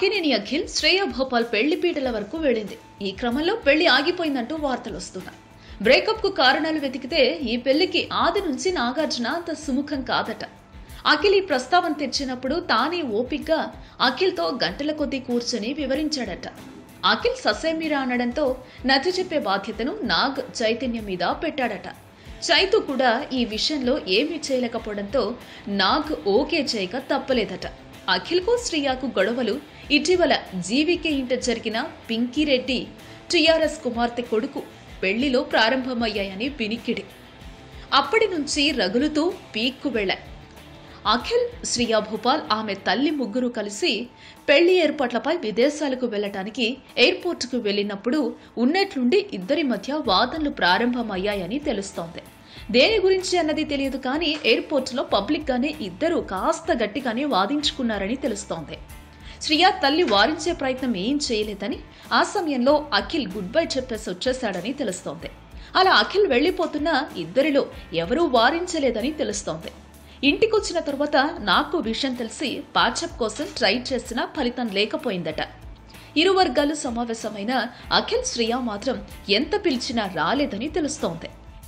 అక్కినేని అఖిల్ శ్రేయ భోపాల్ పెళ్లి పీటల వరకు వెళ్ళింది ఈ క్రమంలో పెళ్లి ఆగిపోయిందంటూ వార్తలు వస్తున్నాయి బ్రేకప్ కు కారణాలు వెతికితే ఈ పెళ్లికి ఆది నుంచి నాగార్జున అంత సుముఖం కాదట అఖిల్ ఈ ప్రస్తావన తెచ్చినప్పుడు తానే ఓపిగ్గా అఖిల్తో గంటల కొద్దీ కూర్చొని వివరించాడట అఖిల్ ససేమిరా అనడంతో నచ్చ చెప్పే బాధ్యతను నాగ్ చైతన్యం మీద పెట్టాడట చైతు కూడా ఈ విషయంలో ఏమీ చేయలేకపోవడంతో నాగ్ ఓకే చేయక తప్పలేదట అఖిల్కు శ్రీయాకు గొడవలు ఇటీవల జీవికే ఇంట జరిగిన పింకీరెడ్డి టిఆర్ఎస్ కుమార్తె కొడుకు పెళ్లిలో ప్రారంభమయ్యాయని వినికిడి అప్పటి నుంచి రగులుతూ పీక్కు వెళ్ళాయి అఖిల్ శ్రియా భూపాల్ ఆమె తల్లి ముగ్గురు కలిసి పెళ్లి ఏర్పాట్లపై విదేశాలకు వెళ్లటానికి ఎయిర్పోర్టుకు వెళ్ళినప్పుడు ఉన్నట్లుండి ఇద్దరి మధ్య వాదనలు ప్రారంభమయ్యాయని తెలుస్తోంది దేని గురించి అన్నది తెలియదు కానీ ఎయిర్పోర్టులో పబ్లిక్ గానే ఇద్దరు కాస్త గట్టిగానే వాదించుకున్నారని తెలుస్తోంది శ్రియా తల్లి వారించే ప్రయత్నం ఏం చేయలేదని ఆ సమయంలో అఖిల్ గుడ్ బై చెప్పేసి వచ్చేశాడని తెలుస్తోంది అలా అఖిల్ వెళ్లిపోతున్నా ఇద్దరిలో ఎవరూ వారించలేదని తెలుస్తోంది ఇంటికొచ్చిన తర్వాత నాకు విషయం తెలిసి పాచప్ కోసం ట్రై చేసినా ఫలితం లేకపోయిందట ఇరు వర్గాలు సమావేశమైన అఖిల్ శ్రియా మాత్రం ఎంత పిలిచినా రాలేదని తెలుస్తోంది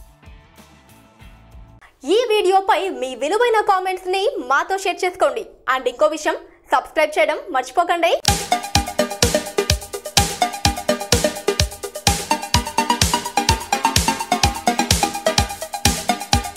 ఈ వీడియోపై మీ విలువైన కామెంట్స్ ని మాతో షేర్ చేసుకోండి అండ్ ఇంకో విషయం సబ్స్క్రైబ్ చేయడం మర్చిపోకండి